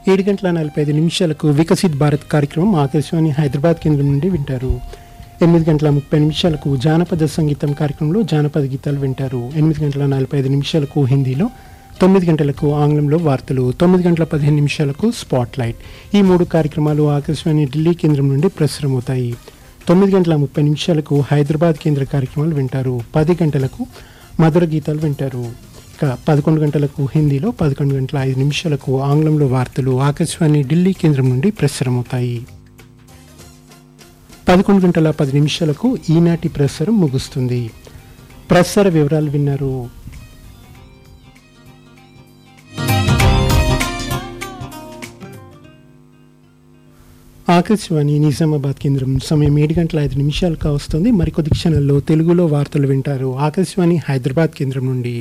ఏడు గంటల నలభై ఐదు నిమిషాలకు వికసిత్ భారత్ కార్యక్రమం ఆకాశవాణి హైదరాబాద్ కేంద్రం నుండి వింటారు ఎనిమిది గంటల ముప్పై నిమిషాలకు జానపద సంగీతం కార్యక్రమంలో జానపద గీతాలు వింటారు ఎనిమిది గంటల నలభై ఐదు నిమిషాలకు హిందీలో తొమ్మిది గంటలకు ఆంగ్లంలో వార్తలు తొమ్మిది గంటల పదిహేను నిమిషాలకు స్పాట్ లైట్ ఈ మూడు కార్యక్రమాలు ఆకాశవాణి ఢిల్లీ కేంద్రం నుండి ప్రసారమవుతాయి తొమ్మిది గంటల ముప్పై నిమిషాలకు హైదరాబాద్ కేంద్ర కార్యక్రమాలు వింటారు పది గంటలకు మధుర గీతాలు వింటారు ఇక పదకొండు గంటలకు హిందీలో పదకొండు గంటల ఐదు నిమిషాలకు ఆంగ్లంలో వార్తలు ఆకాశవాణి ఢిల్లీ కేంద్రం నుండి ప్రసారమవుతాయి పదకొండు గంటల పది నిమిషాలకు ఈనాటి ప్రసారం ముగుస్తుంది ప్రసార వివరాలు విన్నారు ఆకాశవాణి నిజామాబాద్ కేంద్రం సమయం ఏడు గంటల ఐదు నిమిషాలు కావస్తుంది మరికొద్ది క్షణాల్లో తెలుగులో వార్తలు వింటారు ఆకాశవాణి హైదరాబాద్ కేంద్రం నుండి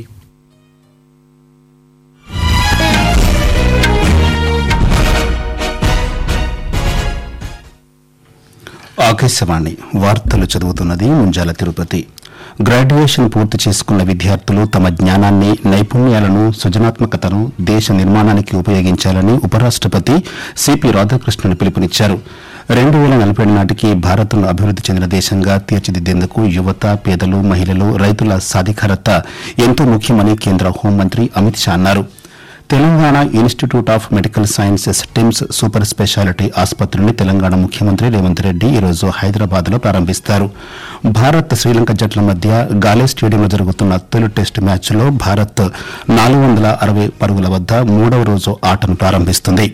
ఆకాశవాణి వార్తలు చదువుతున్నది ముంజాల తిరుపతి గ్రాడ్యుయేషన్ పూర్తి చేసుకున్న విద్యార్థులు తమ జ్ఞానాన్ని నైపుణ్యాలను సృజనాత్మకతను దేశ నిర్మాణానికి ఉపయోగించాలని ఉపరాష్టపతి సిపి రాధాకృష్ణన్ పిలుపునిచ్చారు రెండు వేల నలభై నాటికి భారత్ను అభివృద్ది చెందిన దేశంగా తీర్చిదిద్దేందుకు యువత పేదలు మహిళలు రైతుల సాధికారత ఎంతో ముఖ్యమని కేంద్ర హోంమంత్రి అమిత్ షా అన్నారు Telangana institute of medical sciences TIMS super speciality ఆసుపత్రిని తెలంగాణ ముఖ్యమంత్రి రేవంత్ రెడ్డి ఈరోజు హైదరాబాద్ లో ప్రారంభిస్తారు భారత్ శ్రీలంక జట్ల మధ్య గాలే స్టేడియంలో జరుగుతున్న తొలి టెస్టు మ్యాచ్లో భారత్ నాలుగు వందల అరవై పరుగుల వద్ద మూడవ రోజు ఆటను ప్రారంభిస్తుంది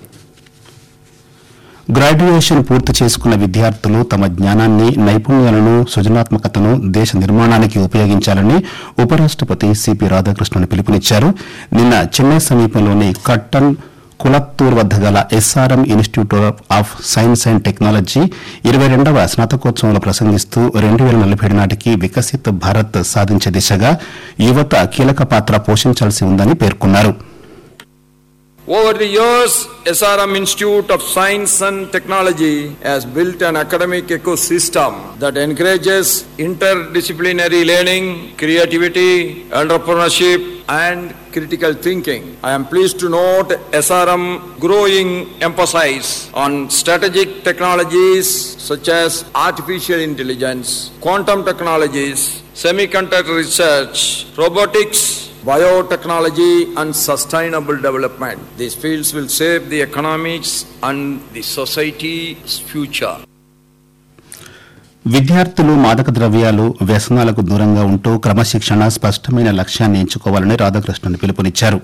గ్రాడ్యుయేషన్ పూర్తి చేసుకున్న విద్యార్థులు తమ జ్ఞానాన్ని నైపుణ్యాలను సృజనాత్మకతను దేశ నిర్మాణానికి ఉపయోగించాలని ఉపరాష్టపతి సిపి రాధాకృష్ణన్ పిలుపునిచ్చారు నిన్న చెన్నై సమీపంలోని కట్టన్ కులత్తూర్ వద్ద గల SRM institute of science and technology ఇరవై రెండవ స్నాతకోత్సవంలో ప్రసంగిస్తూ రెండు వేల నలభై నాటికి వికసిత్ భారత్ సాధించే దిశగా యువత కీలక పాత్ర పోషించాల్సి ఉందని పేర్కొన్నారు Over the years, SRM Institute of Science and Technology has built an academic ecosystem that encourages interdisciplinary learning, creativity, entrepreneurship, and critical thinking. I am pleased to note SRM growing emphasis on strategic technologies such as artificial intelligence, quantum technologies, semiconductor research, robotics, biotechnology and sustainable development. These fields will shape the economics and the society's future. విద్యార్థులు మాదక ద్రవ్యాలు వ్యసనాలకు దూరంగా ఉంటూ క్రమశిక్షణ స్పష్టమైన లక్ష్యాన్ని ఎంచుకోవాలని రాధాకృష్ణన్ పిలుపునిచ్చారు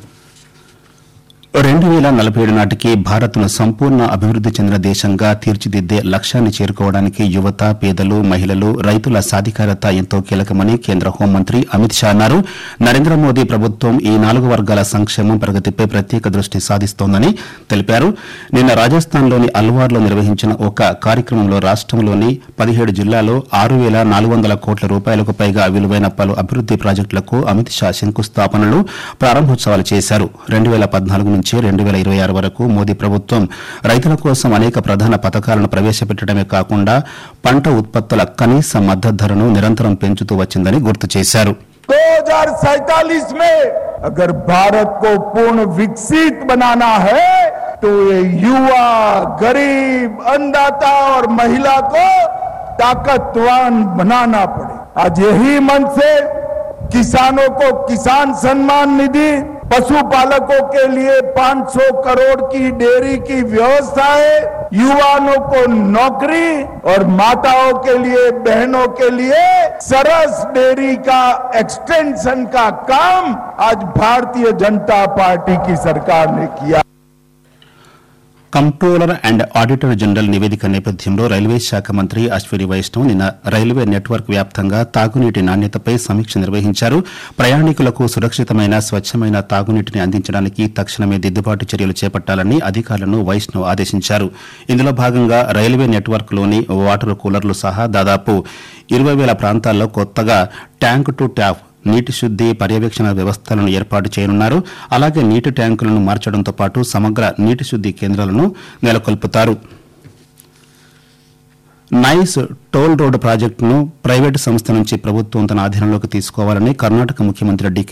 రెండు వేల నలభై ఏడు నాటికి భారత్ను సంపూర్ణ అభివృద్ది చెందిన దేశంగా తీర్చిదిద్దే లక్ష్యాన్ని చేరుకోవడానికి యువత పేదలు మహిళలు రైతుల సాధికారత ఎంతో కీలకమని కేంద్ర హోంమంత్రి అమిత్ షా అన్నారు నరేంద్ర మోదీ ప్రభుత్వం ఈ నాలుగు వర్గాల సంక్షేమం ప్రగతిపై ప్రత్యేక దృష్టి సాధిస్తోందని తెలిపారు నిన్న రాజస్థాన్లోని అల్వార్లో నిర్వహించిన ఒక కార్యక్రమంలో రాష్టంలోని పదిహేడు జిల్లాలో ఆరు వేల నాలుగు వందల కోట్ల రూపాయలకు పైగా విలువైన పలు అభివృద్ది ప్రాజెక్టులకు అమిత్ షా శంకుస్థాపనలు ప్రారంభోత్సవాలు చేశారు రెండు వేల పద్నాలుగు నుంచి రెండు వేల ఇరవై ఆరు వరకు మోదీ ప్రభుత్వం రైతుల కోసం అనేక ప్రధాన పథకాలను ప్రవేశపెట్టడమే కాకుండా పంట ఉత్పత్తుల కనీస మద్దతు ధరను నిరంతరం పెంచుతూ వచ్చిందని గుర్తు చేశారు 2047 में अगर भारत को पूर्ण विकसित बनाना है तो ये युवा गरीब अन्नदाता और महिला को ताकतवान बनाना पड़े आज यही मन से किसानों को किसान सम्मान निधि पशुपालकों के लिए 500 करोड़ की डेयरी की व्यवस्था है युवाओं को नौकरी और माताओं के लिए बहनों के लिए सरस डेयरी का एक्सटेंशन का काम आज भारतीय जनता पार्टी की सरकार ने किया కంట్రోలర్ అండ్ ఆడిటర్ జనరల్ నివేదిక నేపథ్యంలో రైల్వే శాఖ మంత్రి అశ్విని వైష్ణవ్ నిన్న రైల్వే నెట్వర్క్ వ్యాప్తంగా తాగునీటి నాణ్యతపై సమీక్ష నిర్వహించారు ప్రయాణికులకు సురక్షితమైన స్వచ్ఛమైన తాగునీటిని అందించడానికి తక్షణమే దిద్దుబాటు చర్యలు చేపట్టాలని అధికారులను వైష్ణవ్ ఆదేశించారు ఇందులో భాగంగా రైల్వే నెట్వర్క్లోని వాటర్ కూలర్లు సహా దాదాపు ఇరవై వేల ప్రాంతాల్లో కొత్తగా ట్యాంక్ టు ట్యాప్ నీటి శుద్ది పర్యవేక్షణ వ్యవస్థలను ఏర్పాటు చేయనున్నారు అలాగే నీటి ట్యాంకులను మార్చడంతో పాటు సమగ్ర నీటి శుద్ది కేంద్రాలను నెలకొల్పుతారు నైస్ టోల్ రోడ్ ప్రాజెక్టును ప్రైవేటు సంస్థ నుంచి ప్రభుత్వం తన ఆధీనంలోకి తీసుకోవాలని కర్ణాటక ముఖ్యమంత్రి డీకే